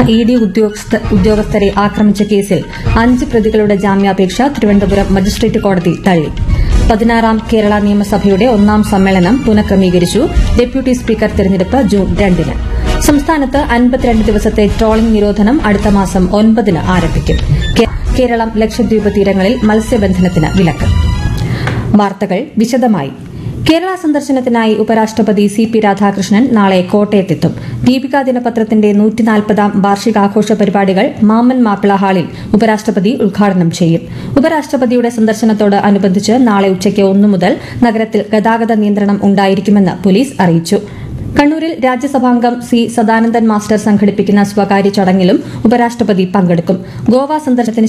E D ഉദ്യോഗസ്ഥ ഉദ്യോഗസ്ഥരെ ആക്രമിച്ച കേസിൽ അഞ്ച് പ്രതികളുടെ ജാമ്യാപേക്ഷ തിരുവനന്തപുരം മജിസ്ട്രേറ്റ് കോടതി തള്ളി പതിനാറാം കേരള നിയമസഭയുടെ ഒന്നാം സമ്മേളനം പുനഃക്രമീകരിച്ചു ഡെപ്യൂട്ടി സ്പീക്കർ തെരഞ്ഞെടുപ്പ് ജൂൺ രണ്ടിന് സംസ്ഥാനത്ത് അൻപത്തിരണ്ട് ദിവസത്തെ ട്രോളിംഗ് നിരോധനം അടുത്ത മാസം ഒൻപതിന് ആരംഭിക്കും കേ- കേരളം ലക്ഷദ്വീപ് തീരങ്ങളിൽ മത്സ്യബന്ധനത്തിന് വിലക്ക് വാർത്തകൾ വിശദമായി കേരള സന്ദർശനത്തിനായി ഉപരാഷ്ട്രപതി സി പി രാധാകൃഷ്ണൻ നാളെ കോട്ടയത്തെത്തും ദീപിക ദിനപത്രത്തിന്റെ നൂറ്റിനാൽപ്പതാം വാർഷികാഘോഷ പരിപാടികൾ മാമൻ മാപ്പിള ഹാളിൽ ഉപരാഷ്ട്രപതി ഉദ്ഘാടനം ചെയ്യും ഉപരാഷ്ട്രപതിയുടെ സന്ദർശനത്തോട് അനുബന്ധിച്ച് നാളെ ഉച്ചയ്ക്ക് ഒന്നു മുതൽ നഗരത്തിൽ ഗതാഗത നിയന്ത്രണം ഉണ്ടായിരിക്കുമെന്ന് പോലീസ് അറിയിച്ചു കണ്ണൂരിൽ രാജ്യസഭാംഗം സി സദാനന്ദൻ മാസ്റ്റർ സംഘടിപ്പിക്കുന്ന സ്വകാര്യ ചടങ്ങിലും ഉപരാഷ്ട്രപതി പങ്കെടുക്കും ഗോവ സന്ദർശനത്തിന്